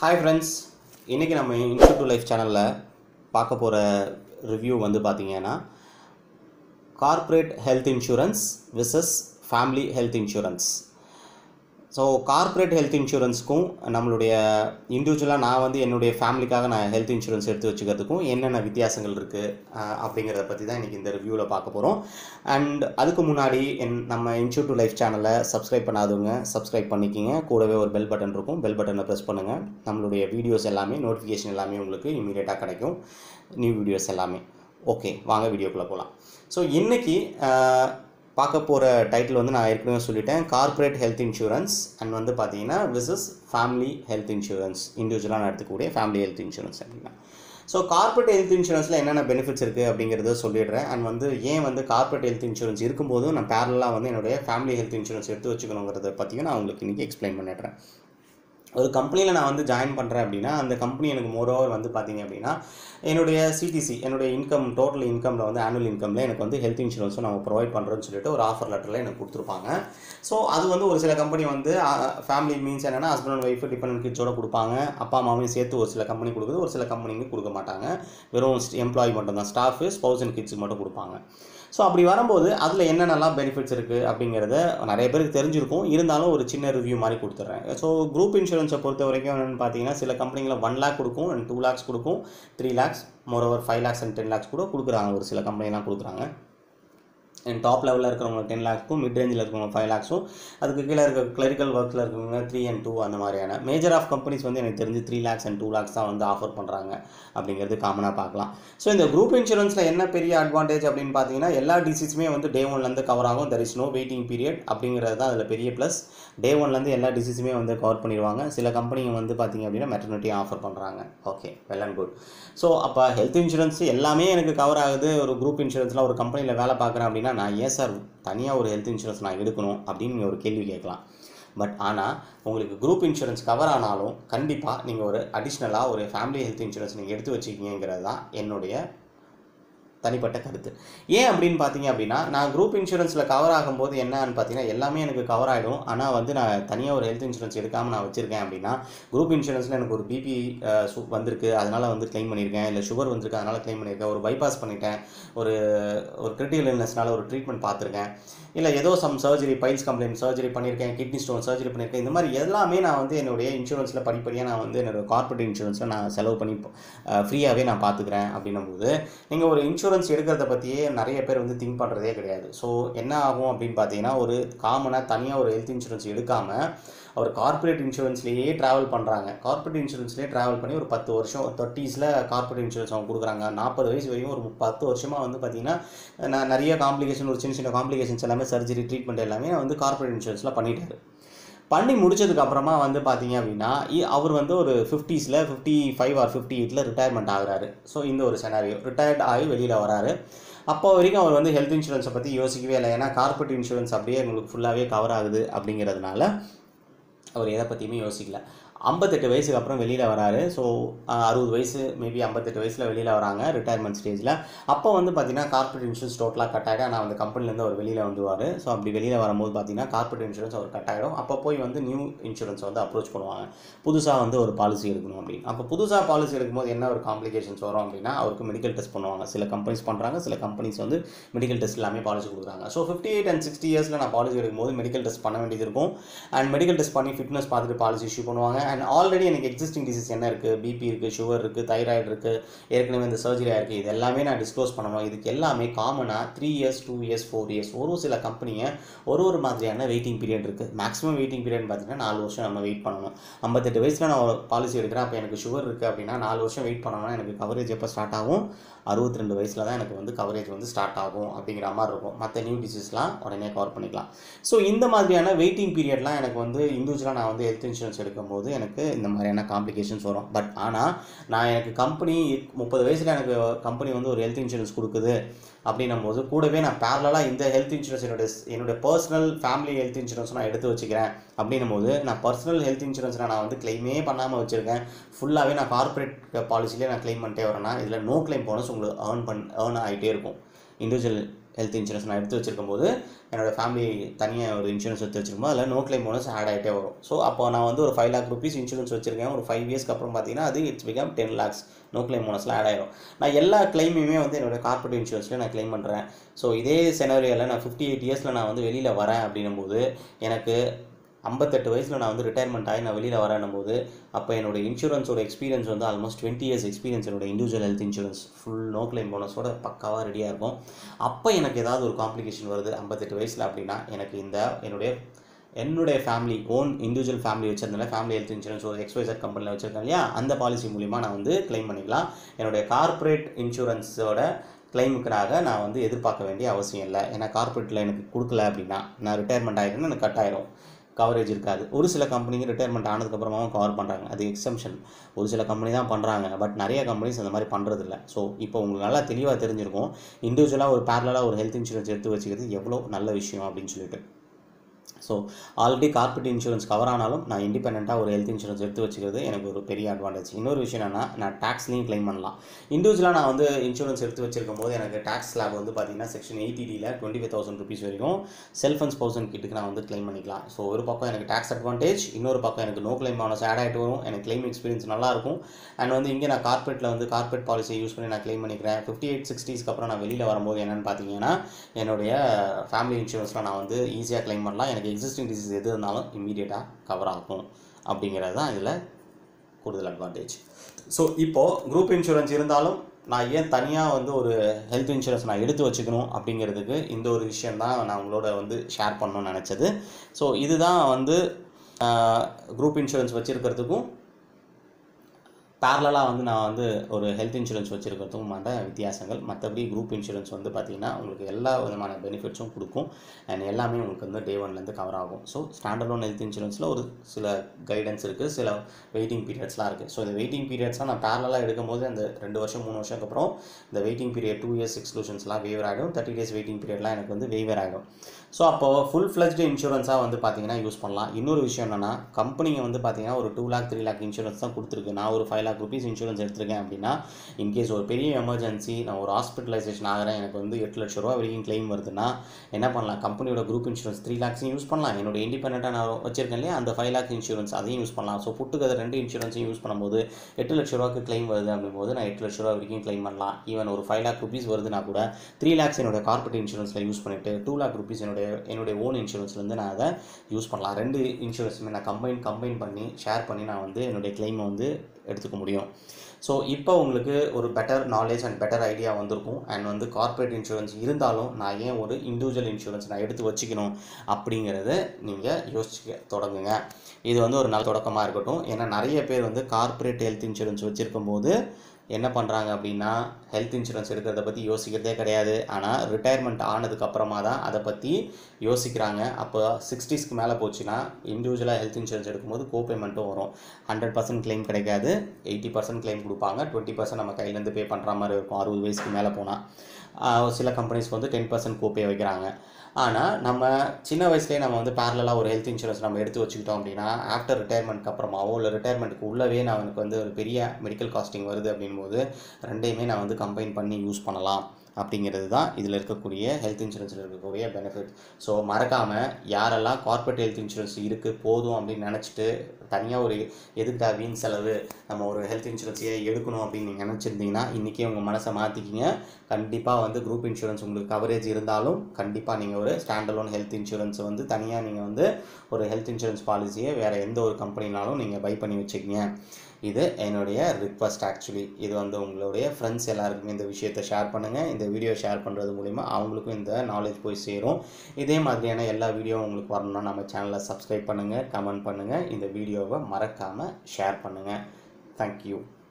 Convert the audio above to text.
hi friends இன்றைக்கி நம்ம institute to life சேனலில் பார்க்க போகிற ரிவ்யூ வந்து பார்த்தீங்கன்னா corporate health insurance versus family health insurance so corporate health இன்சூரன்ஸ்க்கும் நம்மளுடைய இண்டிவிஜுவலாக நான் வந்து என்னுடைய ஃபேமிலிக்காக நான் ஹெல்த் இன்சூரன்ஸ் எடுத்து வச்சுக்கிறதுக்கும் என்னென்ன வித்தியாசங்கள் இருக்குது அப்படிங்கிறத பற்றி தான் இன்றைக்கி இந்த ரிவ்யூவில் பார்க்க போகிறோம் அண்ட் அதுக்கு முன்னாடி என் நம்ம இன்ஸ்டியூட் டு லைஃப் சேனலை சப்ஸ்கிரைப் பண்ணாதவங்க சப்ஸ்கிரைப் பண்ணிக்கிங்க கூடவே ஒரு பெல் பட்டன் இருக்கும் பெல் பட்டனை ப்ரெஸ் பண்ணுங்கள் நம்மளுடைய வீடியோஸ் எல்லாமே நோட்டிஃபிகேஷன் எல்லாமே உங்களுக்கு இமீடியட்டாக கிடைக்கும் நியூ வீடியோஸ் எல்லாமே ஓகே வாங்க வீடியோக்குள்ளே போகலாம் ஸோ இன்றைக்கி பார்க்க போகிற டைட்டில் வந்து நான் ஏற்கனவே சொல்லிட்டேன் கார்ப்பரேட் ஹெல்த் இன்சூரன்ஸ் அண்ட் வந்து பார்த்தீங்கன்னா விசஸ் ஃபேமிலி ஹெல்த் இன்சூரன்ஸ் இண்டிவிஜுவலாக நான் எடுத்துக்கூடிய ஃபேமிலி ஹெல்த் இன்சூரன்ஸ் அப்படின்னா ஸோ கார்ப்பரேட் ஹெல்த் இன்சூரன்ஸில் என்னென்ன பெனிஃபிட்ஸ் இருக்குது அப்படிங்கிறத சொல்லிடுறேன் அண்ட் வந்து ஏன் வந்து கார்ப்பரேட் ஹெல்த் இன்சூரன்ஸ் இருக்கும்போதும் நான் பேரலாக வந்து என்னுடைய ஃபேமிலி ஹெல்த் இன்சூரன்ஸ் எடுத்து வச்சுக்கணுங்கிறத பற்றியும் நான் உங்களுக்கு இன்றைக்கி எக்ஸ்பிளைன் பண்ணிடுறேன் ஒரு கம்பெனியில் நான் வந்து ஜாயின் பண்ணுறேன் அப்படின்னா அந்த கம்பெனி எனக்கு மோரோவர் வந்து பார்த்தீங்க அப்படின்னா என்னுடைய சிடிசி என்னுடைய இன்கம் டோட்டல் இன்கமில் வந்து ஆனுவல் இன்கமில் எனக்கு வந்து ஹெல்த் இன்சூரன்ஸும் நம்ம ப்ரொவைட் பண்ணுறோன்னு சொல்லிட்டு ஒரு ஆஃபர் லெட்டரில் எனக்கு கொடுத்துருப்பாங்க ஸோ அது வந்து ஒரு சில கம்பெனி வந்து ஃபேமிலி மீன்ஸ் என்னென்னா ஹஸ்பண்ட் அண்ட் ஒய்ஃபு டிபெண்ட் கிட்ஸோட கொடுப்பாங்க அப்பா அம்மாவையும் சேர்த்து ஒரு சில கம்பெனி கொடுக்குது ஒரு சில கம்பெனிங்க கொடுக்க மாட்டாங்க வெறும் எம்ப்ளாயி மட்டும் தான் ஸ்டாஃபு ஸ்பௌஸ் அண்ட் கிட்ஸுக்கு மட்டும் கொடுப்பாங்க ஸோ அப்படி வரும்போது அதில் என்னென்னலாம் பெனிஃபிட்ஸ் இருக்குது அப்படிங்கிறத நிறைய பேருக்கு தெரிஞ்சிருக்கும் இருந்தாலும் ஒரு சின்ன ரிவ்யூ மாதிரி கொடுத்துட்றேன் ஸோ குரூப் இன்சூரன்ஸை பொறுத்த வரைக்கும் என்னென்னு பார்த்தீங்கன்னா சில கம்பெனியில் ஒன் லேக் கொடுக்கும் அண்ட் டூ லேக்ஸ் கொடுக்கும் three lakhs moreover five lakhs and ten lakhs கூட கொடுக்குறாங்க ஒரு சில கம்பெனிலாம் கொடுக்குறாங்க அண்ட் டாப் லெவலில் இருக்கிறவங்க டென் லேக்ஸுக்கும் மிட் ரேஞ்சில் இருக்கிறவங்க ஃபைவ் லேக்ஸும் அதுக்கு கீழே இருக்க கிளரிக்கல் ஒர்க்கில் இருக்கிறவங்க த்ரீ அண்ட் டூ அந்த மாதிரியான மேஜர் ஆஃப் கம்பெனிஸ் வந்து எனக்கு தெரிஞ்சு three lakhs and two lakhs தான் வந்து ஆஃபர் பண்ணுறாங்க அப்படிங்கிறது காமனாக பார்க்கலாம் ஸோ இந்த குரூப் இன்சூரன்ஸில் என்ன பெரிய அட்வான்டேஜ் அப்படின்னு பார்த்தீங்கன்னா எல்லா டிசீஸுமே வந்து டே ஒன்லேருந்து கவர் ஆகும் there is no waiting period அப்படிங்கிறது தான் அதில் பெரிய ப்ளஸ் டே ஒன்லேருந்து எல்லா டிசீஸுமே வந்து கவர் பண்ணிடுவாங்க சில கம்பெனிங்க வந்து பார்த்திங்க அப்படின்னா மெட்டர்னிட்டி ஆஃபர் பண்ணுறாங்க okay well and good so அப்போ ஹெல்த் இன்சூரன்ஸ் எல்லாமே எனக்கு கவர் ஆகுது ஒரு குரூப் இன்சூரன்ஸில் ஒரு கம்பெனியில் வேலை பார்க்குறேன் அப்படின்னா நான் ஏன் சார் தனியாக ஒரு ஹெல்த் இன்சூரன்ஸ் நான் எடுக்கணும் அப்படின்னு நீங்கள் ஒரு கேள்வி கேட்கலாம் பட் ஆனால் உங்களுக்கு குரூப் இன்சூரன்ஸ் கவர் ஆனாலும் கண்டிப்பாக நீங்கள் ஒரு அடிஷ்னலாக ஒரு ஃபேமிலி ஹெல்த் இன்சூரன்ஸ் நீங்கள் எடுத்து வச்சுக்கிங்கிறது தான் என்னுடைய தனிப்பட்ட கருத்து ஏன் அப்படின்னு பார்த்தீங்க அப்படின்னா நான் குரூப் இன்சூரன்ஸில் கவர் ஆகும்போது என்னன்னு பார்த்தீங்கன்னா எல்லாமே எனக்கு கவர் ஆகிடும் ஆனால் வந்து நான் தனியாக ஒரு ஹெல்த் இன்சூரன்ஸ் எடுக்காமல் நான் வச்சுருக்கேன் அப்படின்னா குரூப் இன்சூரன்ஸில் எனக்கு ஒரு பிபி வந்திருக்கு அதனால் வந்து க்ளைம் பண்ணியிருக்கேன் இல்லை சுகர் வந்திருக்கு அதனால் க்ளைம் பண்ணியிருக்கேன் ஒரு பைபாஸ் பண்ணிட்டேன் ஒரு ஒரு கிரிட்டிக்கல் இல்னஸ்னால ஒரு ட்ரீட்மெண்ட் பார்த்துருக்கேன் இல்லை ஏதோ some surgery piles complaint surgery பண்ணியிருக்கேன் கிட்னி ஸ்டோன் சர்ஜரி பண்ணியிருக்கேன் இந்த மாதிரி எல்லாமே நான் வந்து என்னுடைய இன்சூரன்ஸில் படிப்படியாக நான் வந்து என்னோடய கார்பரேட் இன்சூரன்ஸில் நான் செலவு பண்ணி ஃப்ரீயாகவே நான் பார்த்துக்கிறேன் அப்படின்னும் போது நீங்கள் ஒரு இன்சூரன்ஸ் எடுக்கிறத பற்றியே நிறைய பேர் வந்து திங்க் பண்ணுறதே கிடையாது ஸோ என்ன ஆகும் அப்படின்னு பார்த்தீங்கன்னா ஒரு காமனாக தனியாக ஒரு ஹெல்த் இன்சூரன்ஸ் எடுக்காமல் அவர் கார்ப்பரேட் இன்சூரன்ஸ்லேயே ட்ராவல் பண்ணுறாங்க கார்ப்பரேட் இன்சூரன்ஸ்லேயே ட்ராவல் பண்ணி ஒரு பத்து வருஷம் தேர்ட்டிஸில் கார்ப்பரேட் இன்சூரன்ஸ் அவங்க கொடுக்குறாங்க நாற்பது வயசு வரையும் ஒரு பத்து வருஷமாக வந்து பார்த்திங்கன்னா நான் நிறைய காம்ப்ளிகேஷன் ஒரு சின்ன சின்ன காம்ப்ளிகேஷன்ஸ் எல்லாமே சர்ஜரி ட்ரீட்மெண்ட் எல்லாமே வந்து கார்ப்பரேட் இன்சூரன்ஸில் பண்ணிட்டாரு பண்ணி முடிச்சதுக்கு அப்புறமா வந்து பார்த்தீங்க அப்படின்னா அவர் வந்து ஒரு ஃபிஃப்டிஸில் ஃபிஃப்டி ஃபைவ் ஆர் ஃபிஃப்டி எயிட்டில் ரிட்டையர்மெண்ட் ஆகுறாரு ஸோ இந்த ஒரு செனாரியோ ரிட்டையர்ட் ஆகி வெளியில் வராரு அப்போ வரைக்கும் அவர் வந்து ஹெல்த் இன்சூரன்ஸை பற்றி யோசிக்கவே இல்லை ஏன்னா கார்பரேட் இன்சூரன்ஸ் அப்படியே உங்களுக்கு ஃபுல்லாகவே கவர் ஆகுது அப்படிங்கிறதுனால அவர் எதை பற்றியுமே யோசிக்கல ஐம்பத்தெட்டு வயசுக்கு அப்புறம் வெளியில் வராரு ஸோ அறுபது வயசு மேபி ஐம்பத்தெட்டு வயசில் வெளியில் வராங்க ரிட்டையர்மெண்ட் ஸ்டேஜில் அப்போ வந்து பார்த்தீங்கன்னா கார்பரேட் இன்சூரன்ஸ் டோட்டலாக கட் ஆகிடும் ஆனால் அந்த கம்பெனிலேருந்து அவர் வெளியில் வந்துவார் ஸோ அப்படி வெளியில் வரும்போது பார்த்தீங்கன்னா கார்பரேட் இன்சூரன்ஸ் அவர் கட் ஆகிடும் அப்போ போய் வந்து நியூ இன்சூரன்ஸ் வந்து அப்ரோச் பண்ணுவாங்க புதுசாக வந்து ஒரு பாலிசி எடுக்கணும் அப்படின்னு அப்போ புதுசாக பாலிசி எடுக்கும்போது என்ன ஒரு காம்ப்ளிகேஷன்ஸ் வரும் அப்படின்னா அவருக்கு மெடிக்கல் டெஸ்ட் பண்ணுவாங்க சில கம்பெனிஸ் பண்ணுறாங்க சில கம்பெனிஸ் வந்து மெடிக்கல் டெஸ்ட் எல்லாமே பாலிசி கொடுக்குறாங்க so fifty eight and sixty இயர்ஸில் நான் பாலிசி எடுக்கும்போது மெடிக்கல் டெஸ்ட் பண்ண வேண்டியது இருக்கும் அண்ட் மெடிக்கல் டெஸ்ட் பண்ணி ஃபிட்னஸ் பார்த்துட்டு பாலிசி இஷ்யூ பண்ணுவாங்க அண்ட் ஆல்ரெடி எனக்கு எக்ஸிஸ்டிங் டிசீஸ் என்ன இருக்குது பிபி இருக்குது சுகர் இருக்குது தைராய்டு இருக்குது ஏற்கனவே இந்த சர்ஜரி ஆயிருக்கு இது எல்லாமே நான் டிஸ்க்ளோஸ் பண்ணணும் இதுக்கு எல்லாமே காமனாக three years two years four years ஒரு சில கம்பெனியை ஒரு ஒரு மாதிரியான வெயிட்டிங் பீரியட் இருக்குது மேக்ஸிமம் வெயிட்டிங் பீரியட் பார்த்தீங்கன்னா நாலு வருஷம் நம்ம வெயிட் பண்ணணும் ஐம்பத்தெட்டு வயசில் நான் ஒரு பாலிசி எடுக்கிறேன் அப்போ எனக்கு சுகர் இருக்குது அப்படின்னா நாலு வருஷம் வெயிட் பண்ணணும்னா எனக்கு கவரேஜ் எப்போ ஸ்டார்ட் ஆகும் அறுபத்தி ரெண்டு வயசில் தான் எனக்கு வந்து கவரேஜ் வந்து ஸ்டார்ட் ஆகும் அப்படிங்கிற மாதிரி இருக்கும் மற்ற நியூ டிசீஸ்லாம் உடனே கவர் பண்ணிக்கலாம் ஸோ இந்த மாதிரியான வெயிட்டிங் பீரியட்லாம் எனக்கு வந்து இண்டிவிஜுவலாக நான் வந்து ஹெல்த் இன்சூரன்ஸ் எடுக்கும்போது எனக்கு இந்த மாதிரியான காம்ப்ளிகேஷன்ஸ் வரும் பட் ஆனால் நான் எனக்கு கம்பெனி முப்பது வயசில் எனக்கு கம்பெனி வந்து ஒரு ஹெல்த் இன்சூரன்ஸ் கொடுக்குது அப்படின்னும் போது கூடவே நான் பேரலாக இந்த ஹெல்த் இன்சூரன்ஸ் என்னுடைய என்னுடைய பர்சனல் ஃபேமிலி ஹெல்த் இன்சூரன்ஸ் நான் எடுத்து வச்சுக்கிறேன் அப்படின்னும் போது நான் பர்சனல் ஹெல்த் இன்சூரன்ஸ் நான் வந்து கிளைமே பண்ணாமல் வச்சுருக்கேன் ஃபுல்லாகவே நான் கார்ப்பரேட் பாலிசிலே நான் கிளைம் பண்ணிட்டே வரேன்னா இதில் நோ கிளைம் போனஸ் உங்களுக்கு ஏர்ன் பண் ஏர்ன் ஆகிட்டே இருக்கும் இண்டிவிஜுவல் ஹெல்த் இன்சூரன்ஸ் நான் எடுத்து வச்சிருக்கும் போது என்னோட ஃபேமிலி தனியாக ஒரு இன்சூரன்ஸ் எடுத்து வச்சிருக்கும் போது அதில் நோ கிளைம் போனஸ் ஆட் ஆகிட்டே வரும் ஸோ அப்போ நான் வந்து ஒரு ஃபைவ் லேக் ருபீஸ் இன்சூரன்ஸ் வச்சிருக்கேன் ஒரு ஃபைவ் இயர்ஸ்க்கு அப்புறம் பார்த்தீங்கன்னா அது it's become ten lakhs no claim போனஸில் ஆட் ஆயிரும் நான் எல்லா கிளைமையுமே வந்து என்னோட கார்பரேட் இன்சூரன்ஸில் நான் கிளைம் பண்ணுறேன் ஸோ இதே செனரியோவில் நான் ஃபிஃப்டி எயிட் இயர்ஸில் நான் வந்து வெளியில் வரேன் அப்படின்னும் போது எனக்கு ஐம்பத்தெட்டு வயசில் நான் வந்து ரிட்டையர்மெண்ட் ஆகி நான் வெளியில் வரேன்னும் போது அப்போ என்னோட இன்சூரன்ஸோட எக்ஸ்பீரியன்ஸ் வந்து ஆல்மோஸ்ட் டுவெண்ட்டி இயர்ஸ் எக்ஸ்பீரியன்ஸ் என்னோட individual health insurance full no claim போனஸோட பக்காவாக ரெடியாக இருக்கும் அப்போ எனக்கு ஏதாவது ஒரு காம்ப்ளிகேஷன் வருது ஐம்பத்தெட்டு வயசில் அப்படின்னா எனக்கு இந்த என்னுடைய என்னுடைய ஃபேமிலி ஓன் இண்டிவிஜுவல் ஃபேமிலி வச்சிருந்தேன் ஃபேமிலி ஹெல்த் இன்சூரன்ஸ் ஒரு எக்ஸ்வைசர் கம்பெனியில் வச்சிருக்கேன் இல்லையா அந்த பாலிசி மூலிமா நான் வந்து கிளைம் பண்ணிக்கலாம் என்னுடைய கார்ப்பரேட் இன்சூரன்ஸோட கிளைமுக்காக நான் வந்து எதிர்பார்க்க வேண்டிய அவசியம் இல்லை ஏன்னா கார்ப்பரேட்டில் எனக்கு கொடுக்கல அப்படின்னா நான் ரிட்டையர்மெண்ட் ஆகிருந்தேன் எனக்கு கட் ஆயிரும் கவரேஜ் இருக்காது ஒரு சில கம்பெனிங்க ரிட்டையர்மெண்ட் ஆனதுக்கப்புறமாவும் கவர் பண்ணுறாங்க அது எக்ஸம்ஷன் ஒரு சில கம்பெனி தான் பண்ணுறாங்க பட் நிறைய கம்பெனிஸ் அந்த மாதிரி பண்ணுறதில்ல ஸோ இப்போ உங்களுக்கு நல்லா தெளிவாக தெரிஞ்சிருக்கும் இண்டிவிஜுவலாக ஒரு பேரலாக ஒரு ஹெல்த் இன்சூரன்ஸ் எடுத்து வச்சுக்கிறது எவ்வளோ நல்ல விஷயம் அப்படின்னு சொல்லிட்டு so already corporate insurance cover ஆனாலும் நான் இண்டிபெண்ட்டாக ஒரு ஹெல்த் இன்சூரன்ஸ் எடுத்து வச்சுக்கிறது எனக்கு ஒரு பெரிய அட்வான்டேஜ் இன்னொரு விஷயம் என்னன்னா நான் டேக்ஸ்லையும் க்ளைம் பண்ணலாம் இண்டிவிஜுவலாக நான் வந்து இன்சூரன்ஸ் எடுத்து வச்சிருக்கும் போது எனக்கு டேக்ஸ் ஸ்லாப் வந்து பார்த்தீங்கன்னா செக்ஷன் எயிட்டிடியில் டுவெண்ட்டி ஃபைவ் தௌசண்ட் ருபீஸ் வரைக்கும் செல்ஃப் அண்ட் ஸ்பௌசன் கிட்டுக்கு நான் வந்து க்ளைம் பண்ணிக்கலாம் ஸோ ஒரு பக்கம் எனக்கு டேக்ஸ் அட்வான்டேஜ் இன்னொரு பக்கம் எனக்கு நோ கிளைம் போனஸ் ஆட் ஆகிட்டு வரும் எனக்கு கிளைம் எக்ஸ்பீரியன்ஸ் நல்லாயிருக்கும் அண்ட் வந்து இங்கே நான் கார்பரேட்டில் வந்து கார்பரேட் பாலிசியை யூஸ் பண்ணி நான் க்ளைம் பண்ணிக்கிறேன் ஃபிஃப்டி எயிட் சிக்ஸ்டீஸ்க்கு அப்புறம் நான் வெளியில் வரும்போது என்னென்னு பார்த்தீங்கன்னா என்னுடைய ஃபேமிலி இன்சூரன்ஸில் நான் வந்து ஈஸியாக க்ளைம் பண்ணலாம் எனக்கு எக்ஸிஸ்டிங் டிசீஸ் எது இருந்தாலும் இம்மீடியட்டாக கவர் ஆகும் அப்படிங்கிறது தான் இதில் கூடுதல் அட்வான்டேஜ் ஸோ இப்போது குரூப் இன்சூரன்ஸ் இருந்தாலும் நான் ஏன் தனியாக வந்து ஒரு ஹெல்த் இன்சூரன்ஸ் நான் எடுத்து வச்சுக்கணும் அப்படிங்கிறதுக்கு இந்த ஒரு விஷயம் தான் நான் உங்களோட வந்து ஷேர் பண்ணணும்னு நினச்சது ஸோ இதுதான் வந்து குரூப் இன்சூரன்ஸ் வச்சுருக்கிறதுக்கும் பேரலாக வந்து நான் வந்து ஒரு ஹெல்த் இன்சூரன்ஸ் வச்சுருக்கிறதுக்கும் மாட்ட வித்தியாசங்கள் மற்றபடி குரூப் இன்சூரன்ஸ் வந்து பார்த்திங்கன்னா உங்களுக்கு எல்லா விதமான பெனிஃபிட்ஸும் கொடுக்கும் அண்ட் எல்லாமே உங்களுக்கு வந்து டே ஒன்லேருந்து கவர் ஆகும் ஸோ ஸ்டாண்டர்ட் லோன் ஹெல்த் இன்சூரன்ஸில் ஒரு சில கைடன்ஸ் இருக்குது சில வெயிட்டிங் பீரியட்ஸ்லாம் இருக்குது ஸோ இந்த வெயிட்டிங் பீரியட்ஸ்லாம் நான் பேரலாக எடுக்கும்போது அந்த ரெண்டு வருஷம் மூணு வருஷத்துக்கு அப்புறம் இந்த வெயிட்டிங் பீரியட் டூ இயர்ஸ் எக்ஸ்க்ளூஷன்ஸ்லாம் வேவர் ஆகிடும் தேர்ட்டி டேஸ் வெயிட்டிங் பீரியட்லாம் எனக்கு வந்து வேவர் ஆகிடும் ஸோ அப்போது ஃபுல் ஃப்ளெஜ்டு இன்சூரன்ஸாக வந்து பார்த்தீங்கன்னா யூஸ் பண்ணலாம் இன்னொரு விஷயம் என்னென்னா கம்பெனிங்க வந்து பார்த்தீங்கன்னா ஒரு two lakh three lakh insurance தான் கொடுத்துருக்கு நான் ஒரு ஃபைவ் லேக் ருபீஸ் இன்சூரன்ஸ் எடுத்திருக்கேன் அப்படின்னா இன்கேஸ் ஒரு பெரிய எமர்ஜென்சி நான் ஒரு ஹாஸ்பிட்டலைசேஷன் ஆகிறேன் எனக்கு வந்து எட்டு லட்ச ரூபா வரைக்கும் கிளைம் வருதுன்னா என்ன பண்ணலாம் கம்பெனியோட குரூப் இன்சூரன்ஸ் த்ரீ லேக்ஸையும் யூஸ் பண்ணலாம் என்னோட இண்டிபெண்ட்டாக நான் வச்சிருக்கேன் இல்லையா அந்த ஃபைவ் லேக் இன்சூரன்ஸ் அதையும் யூஸ் பண்ணலாம் ஸோ புட்டுக்கு அது ரெண்டு இன்சூரன்ஸையும் யூஸ் பண்ணும்போது எட்டு லட்ச ரூபாய்க்கு கிளைம் வருது அப்படிங்கும்போது நான் எட்டு லட்ச ரூபா வரைக்கும் கிளைம் பண்ணலாம் ஈவன் ஒரு ஃபைவ் லேக் ருபீஸ் வருதுன்னா கூட த்ரீ லேக்ஸ் என்னோட கார்பரேட் இன்சூரன்ஸில் யூஸ் பண்ணிவிட்டு டூ லேக் ருபீஸ் என்னுடைய என்னுடைய ஓன் இன்சூரன்ஸ்லேருந்து நான் அதை யூஸ் பண்ணலாம் ரெண்டு இன்சூரன்ஸுமே நான் கம்பைன் கம்பைன் பண்ணி ஷேர் பண்ணி நான் வந்து என்னுடைய கிளைமை வந்து எடுத்துக்க முடியும் ஸோ இப்போ உங்களுக்கு ஒரு better knowledge and better idea வந்திருக்கும் அண்ட் வந்து கார்ப்பரேட் இன்சூரன்ஸ் இருந்தாலும் நான் ஏன் ஒரு இண்டிவிஜுவல் இன்சூரன்ஸ் நான் எடுத்து வச்சுக்கணும் அப்படிங்கிறத நீங்கள் யோசிச்சுக்க தொடங்குங்க இது வந்து ஒரு நல்ல தொடக்கமாக இருக்கட்டும் ஏன்னா நிறைய பேர் வந்து கார்ப்பரேட் ஹெல்த் இன்சூரன்ஸ் வச்சுருக்கும் போது என்ன பண்ணுறாங்க அப்படின்னா ஹெல்த் இன்சூரன்ஸ் எடுக்கிறத பற்றி யோசிக்கிறதே கிடையாது ஆனால் ரிட்டையர்மெண்ட் ஆனதுக்கு அப்புறமா தான் அதை பற்றி யோசிக்கிறாங்க அப்போ சிக்ஸ்டீஸ்க்கு மேலே போச்சுன்னா இண்டிவிஜுவலாக ஹெல்த் இன்சூரன்ஸ் எடுக்கும்போது கோ பேமெண்ட்டும் வரும் ஹண்ட்ரட் பர்சன்ட் கிளைம் கிடைக்காது எயிட்டி பர்சன்ட் கிளைம் கொடுப்பாங்க டுவெண்ட்டி பர்சன்ட் நம்ம கையிலேருந்து பே பண்ணுற மாதிரி இருக்கும் அறுபது வயசுக்கு மேலே போனால் சில கம்பெனிஸ் வந்து டென் பர்சன்ட் கோப்பே வைக்கிறாங்க ஆனால் நம்ம சின்ன வயசுலேயே நம்ம வந்து பேரலாக ஒரு ஹெல்த் இன்சூரன்ஸ் நம்ம எடுத்து வச்சுக்கிட்டோம் அப்படின்னா ஆஃப்டர் ரிட்டையர்மெண்ட்க்கு அப்புறமாவோ இல்லை ரிட்டையர்மெண்ட்டுக்கு உள்ளவே நான் எனக்கு வந்து ஒரு பெரிய மெடிக்கல் காஸ்டிங் வருது அப்படின்போது ரெண்டையுமே நான் வந்து கம்பைன் பண்ணி யூஸ் பண்ணலாம் அப்படிங்கிறது தான் இதில் இருக்கக்கூடிய ஹெல்த் இன்சூரன்ஸில் இருக்கக்கூடிய பெனிஃபிட் ஸோ மறக்காமல் யாரெல்லாம் கார்ப்பரேட் ஹெல்த் இன்சூரன்ஸ் இருக்குது போதும் அப்படின்னு நினச்சிட்டு தனியாக ஒரு எதுக்குடா வீண் செலவு நம்ம ஒரு ஹெல்த் இன்சூரன்ஸையே எடுக்கணும் அப்படின்னு நீங்கள் நினச்சிருந்தீங்கன்னா இன்றைக்கே உங்கள் மனசை மாற்றிக்கிங்க கண்டிப்பாக வந்து குரூப் இன்சூரன்ஸ் உங்களுக்கு கவரேஜ் இருந்தாலும் கண்டிப்பாக நீங்கள் ஒரு ஸ்டாண்டலோன் ஹெல்த் இன்சூரன்ஸ் வந்து தனியாக நீங்கள் வந்து ஒரு ஹெல்த் இன்சூரன்ஸ் பாலிசியை வேறு எந்த ஒரு கம்பெனினாலும் நீங்கள் பை பண்ணி வச்சுக்கிங்க இது என்னுடைய ரிக்வஸ்ட் ஆக்சுவலி இது வந்து உங்களுடைய ஃப்ரெண்ட்ஸ் எல்லாருக்குமே இந்த விஷயத்தை ஷேர் பண்ணுங்கள் இந்த வீடியோ ஷேர் பண்ணுறது மூலிமா அவங்களுக்கும் இந்த நாலேஜ் போய் சேரும் இதே மாதிரியான எல்லா வீடியோ உங்களுக்கு வரணும்னா நம்ம சேனலை சப்ஸ்கிரைப் பண்ணுங்கள் கமெண்ட் பண்ணுங்கள் இந்த வீடியோவை மறக்காமல் ஷேர் பண்ணுங்கள் தேங்க்யூ